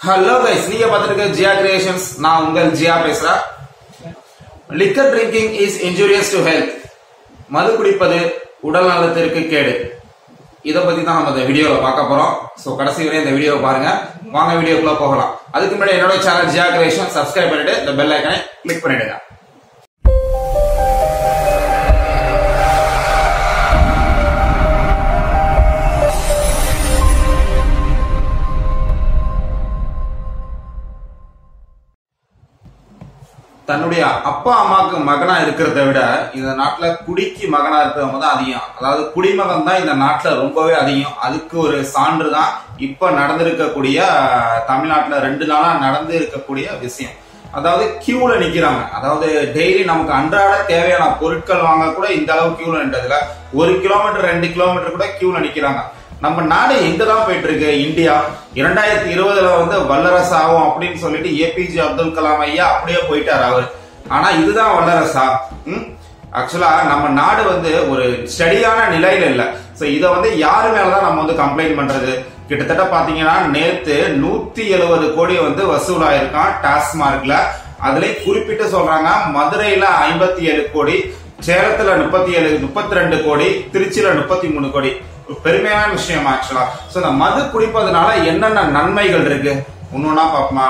hello guys நீங்க பார்த்துருக்க ஜியா creations நான் உங்கள் ஜியா பேசுறேன் liquor drinking is injurious to health மது குடிப்பது உடல் நலத்திற்கு கேடு இதை பத்தி தான் நம்ம இந்த வீடியோவில் பார்க்க போறோம் ஸோ கடைசி வரை இந்த வீடியோவை பாருங்க வாங்க வீடியோக்குள்ள போகலாம் அதுக்கு முன்னாடி என்னோட சேனல் ஜியா கிரியேஷன் சப்ஸ்கிரைப் பண்ணிட்டு இந்த பெல் ஐக்கனை கிளிக் பண்ணிடுங்க தன்னுடைய அப்பா அம்மாவுக்கு மகனா இருக்கிறத விட இந்த நாட்டுல குடிக்கு மகனா இருக்கிறவங்க தான் அதிகம் அதாவது குடிமகன் தான் இந்த நாட்டுல ரொம்பவே அதிகம் அதுக்கு ஒரு சான்று தான் இப்ப நடந்திருக்கக்கூடிய தமிழ்நாட்டுல ரெண்டு நாளா நடந்து இருக்கக்கூடிய விஷயம் அதாவது கியூல நிக்கிறாங்க அதாவது டெய்லி நமக்கு அன்றாட தேவையான பொருட்கள் வாங்க கூட இந்த அளவு கியூல நின்றதுல ஒரு கிலோமீட்டர் ரெண்டு கிலோமீட்டர் கூட கியூல நிக்கிறாங்க நம்ம நாடு எங்கதான் போயிட்டு இருக்கு இந்தியா இரண்டாயிரத்தி இருபதுல வந்து வல்லரசு ஆகும் அப்படின்னு சொல்லிட்டு ஏபிஜே அப்துல் கலாம் ஐயா அப்படியே போயிட்டாரு அவரு ஆனா இதுதான் வல்லரசா ஆக்சுவலா நம்ம நாடு வந்து ஒரு ஸ்டடியான நிலையில இல்ல சோ இத வந்து யாரு மேலதான் நம்ம வந்து கம்ப்ளைண்ட் பண்றது கிட்டத்தட்ட பாத்தீங்கன்னா நேத்து நூத்தி எழுபது கோடி வந்து வசூலாயிருக்கான் டாஸ்மார்க்ல அதுலயும் குறிப்பிட்டு சொல்றாங்க மதுரையில ஐம்பத்தி ஏழு கோடி சேலத்துல முப்பத்தி ஏழு முப்பத்தி ரெண்டு கோடி திருச்சியில முப்பத்தி மூணு கோடி ஒரு பெருமையான விஷயம் ஆக்சுவலா சோ இந்த மது குடிப்பதனால என்னென்ன நன்மைகள் இருக்கு ஒன்னொன்னா பாப்போமா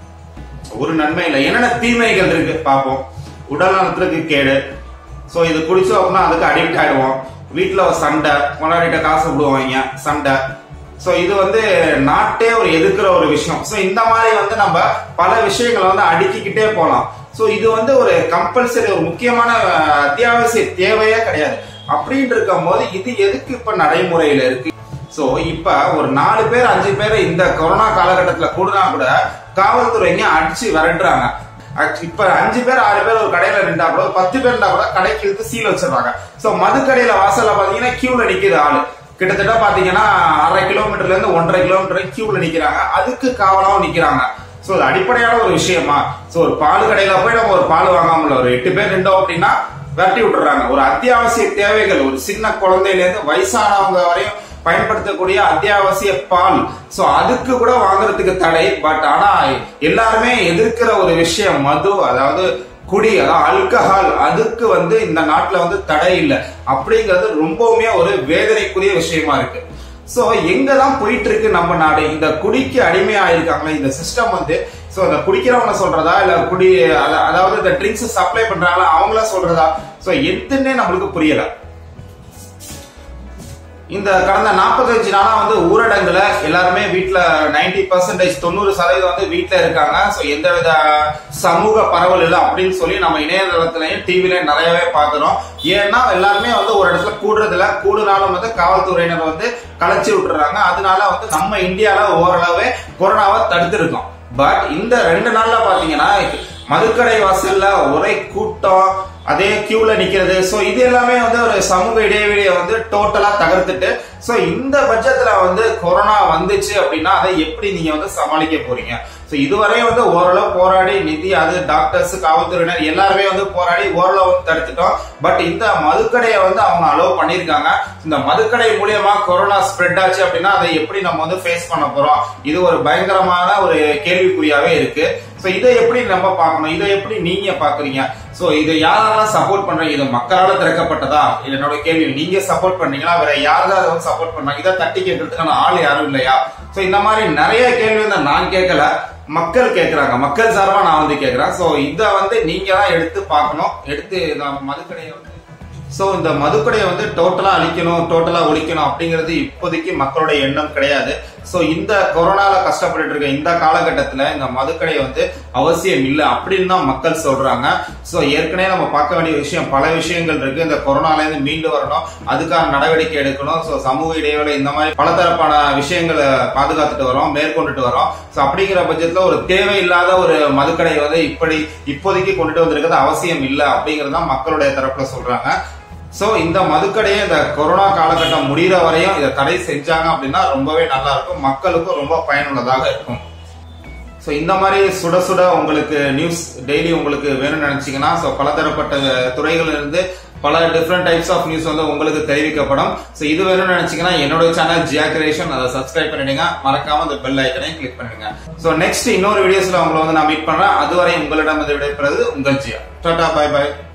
ஒரு நன்மை இல்லை என்னென்ன தீமைகள் இருக்கு பார்ப்போம் உடல் நலத்திற்கு கேடு சோ இது குடிச்சோம் அப்படின்னா அதுக்கு அடிக்ட் ஆயிடுவோம் வீட்டுல ஒரு சண்டை கொண்டாடிட்ட காசு விடுவாங்க சண்டை சோ இது வந்து நாட்டே ஒரு எதிர்க்கிற ஒரு விஷயம் சோ இந்த மாதிரி வந்து நம்ம பல விஷயங்களை வந்து அடுக்கிக்கிட்டே போலாம் சோ இது வந்து ஒரு கம்பல்சரி ஒரு முக்கியமான அத்தியாவசிய தேவையே கிடையாது அப்படின்னு இருக்கும் போது இது எதுக்கு இப்ப நடைமுறையில இருக்கு சோ இப்ப ஒரு நாலு பேர் அஞ்சு பேர் இந்த கொரோனா காலகட்டத்துல கூடுனா கூட காவல்துறைங்க அடிச்சு விரட்டுறாங்க இப்ப அஞ்சு பேர் ஆறு பேர் ஒரு கடையில நின்றா கூட பத்து பேர் இருந்தா கூட கடைக்கு இழுத்து சீல் வச்சிருவாங்க சோ மது கடையில வாசல்ல பாத்தீங்கன்னா கியூல நிக்குது ஆளு கிட்டத்தட்ட பாத்தீங்கன்னா அரை கிலோமீட்டர்ல இருந்து ஒன்றரை கிலோமீட்டர் கியூல நிக்கிறாங்க அதுக்கு காவலாவும் நிக்கிறாங்க சோ அது அடிப்படையான ஒரு விஷயமா சோ ஒரு பால் கடையில போய் நம்ம ஒரு பால் வாங்காமல ஒரு எட்டு பேர் நின்றோம் அப்படின்னா விரட்டி விட்டுறாங்க ஒரு அத்தியாவசிய தேவைகள் ஒரு சின்ன குழந்தையில இருந்து வயசானவங்க வரையும் பயன்படுத்தக்கூடிய அத்தியாவசிய பால் சோ அதுக்கு கூட வாங்குறதுக்கு தடை பட் ஆனா எல்லாருமே எதிர்க்கிற ஒரு விஷயம் மது அதாவது குடி அதாவது அல்கஹால் அதுக்கு வந்து இந்த நாட்டுல வந்து தடை இல்லை அப்படிங்கிறது ரொம்பவுமே ஒரு வேதனைக்குரிய விஷயமா இருக்கு சோ எங்க தான் போயிட்டு இருக்கு நம்ம நாடு இந்த குடிக்கு அடிமையா இருக்காங்களே இந்த சிஸ்டம் வந்து சோ அந்த குடிக்கிறவங்க சொல்றதா இல்ல குடி அதாவது இந்த ட்ரிங்க்ஸ் சப்ளை பண்றாங்களா அவங்கள சொல்றதா சோ எதுன்னே நம்மளுக்கு புரியல இந்த கடந்த நாற்பத்தஞ்சு நாளா வந்து ஊரடங்குல எல்லாருமே வீட்டுல நைன்டி பர்சன்டேஜ் தொண்ணூறு சதவீதம் வந்து வீட்டுல இருக்காங்க ஸோ எந்தவித சமூக பரவல் இல்லை அப்படின்னு சொல்லி நம்ம இணையதளத்திலையும் டிவிலையும் நிறையவே பாக்குறோம் ஏன்னா எல்லாருமே வந்து ஒரு இடத்துல கூடுறதுல கூடுனாலும் வந்து காவல்துறையினர் வந்து கலைச்சி விட்டுறாங்க அதனால வந்து நம்ம இந்தியால ஓரளவு கொரோனாவை தடுத்திருக்கோம் பட் இந்த ரெண்டு நாள்ல பாத்தீங்கன்னா மதுக்கடை வாசல்ல ஒரே கூட்டம் அதே கியூல நிக்கிறது சோ இது எல்லாமே வந்து ஒரு சமூக இடைவெளியை வந்து டோட்டலா தகர்த்துட்டு சோ இந்த பட்சத்துல வந்து கொரோனா வந்துச்சு அப்படின்னா அதை எப்படி நீங்க வந்து சமாளிக்க போறீங்க சோ இதுவரை வந்து ஓரளவு போராடி நிதி அது டாக்டர்ஸ் காவல்துறையினர் எல்லாருமே வந்து போராடி ஓரளவு வந்து தடுத்துட்டோம் பட் இந்த மதுக்கடையை வந்து அவங்க அலோவ் பண்ணிருக்காங்க இந்த மதுக்கடை மூலியமா கொரோனா ஸ்ப்ரெட் ஆச்சு அப்படின்னா அதை எப்படி நம்ம வந்து ஃபேஸ் பண்ண போறோம் இது ஒரு பயங்கரமான ஒரு கேள்விக்குறியாவே இருக்கு சோ இதை எப்படி நம்ம பார்க்கணும் இதை எப்படி நீங்க பாக்குறீங்க சோ இதை யாரெல்லாம் சப்போர்ட் பண்றீங்க இது மக்களால திறக்கப்பட்டதா என்னோட கேள்வி நீங்க சப்போர்ட் பண்றீங்களா வேற யாராவது அதை வந்து சப்போர்ட் பண்றாங்க இதை தட்டி கேட்கறதுக்கான ஆள் யாரும் இல்லையா சோ இந்த மாதிரி நிறைய கேள்வி வந்து நான் கேட்கல மக்கள் கேட்கறாங்க மக்கள் சார்பா நான் வந்து கேட்கறேன் சோ இத வந்து நீங்க தான் எடுத்து பார்க்கணும் எடுத்து மதுக்கடையை வந்து சோ இந்த மதுக்கடையை வந்து டோட்டலா அழிக்கணும் டோட்டலா ஒழிக்கணும் அப்படிங்கிறது இப்போதைக்கு மக்களுடைய எண்ணம் கிடையாது சோ இந்த கொரோனால கஷ்டப்பட்டு இருக்க இந்த காலகட்டத்துல இந்த மதுக்கடை வந்து அவசியம் இல்லை அப்படின்னு தான் மக்கள் சொல்றாங்க சோ ஏற்கனவே நம்ம பார்க்க வேண்டிய விஷயம் பல விஷயங்கள் இருக்கு இந்த கொரோனால இருந்து மீண்டு வரணும் அதுக்கான நடவடிக்கை எடுக்கணும் சோ சமூக இடைவெளி இந்த மாதிரி பலதரப்பான விஷயங்களை பாதுகாத்துட்டு வரோம் மேற்கொண்டுட்டு வரோம் சோ அப்படிங்கிற பட்சத்துல ஒரு தேவையில்லாத ஒரு மதுக்கடை வந்து இப்படி இப்போதைக்கு கொண்டுட்டு வந்திருக்கிறது அவசியம் இல்லை அப்படிங்கறத மக்களுடைய தரப்புல சொல்றாங்க சோ இந்த மதுக்கடையை இந்த கொரோனா காலகட்டம் முடிகிற வரையும் இதை தடை செஞ்சாங்க அப்படின்னா ரொம்பவே நல்லா இருக்கும் மக்களுக்கும் ரொம்ப பயனுள்ளதாக இருக்கும் ஸோ இந்த மாதிரி சுட சுட உங்களுக்கு நியூஸ் டெய்லி உங்களுக்கு வேணும்னு நினைச்சீங்கன்னா ஸோ பலதரப்பட்ட துறைகள் இருந்து பல டிஃப்ரெண்ட் டைப்ஸ் ஆஃப் நியூஸ் வந்து உங்களுக்கு தெரிவிக்கப்படும் சோ இது வேணும்னு நினைச்சீங்கன்னா என்னோட சேனல் ஜியா கிரியேஷன் அதை சப்ஸ்கிரைப் பண்ணிடுங்க மறக்காம அந்த பெல் ஐக்கனையும் கிளிக் பண்ணிடுங்க சோ நெக்ஸ்ட் இன்னொரு வீடியோஸ்ல உங்களை வந்து நான் மீட் பண்றேன் அதுவரை உங்களிடம் வந்து விடைபெறுவது உங்கள் ஜியா டாடா பை பை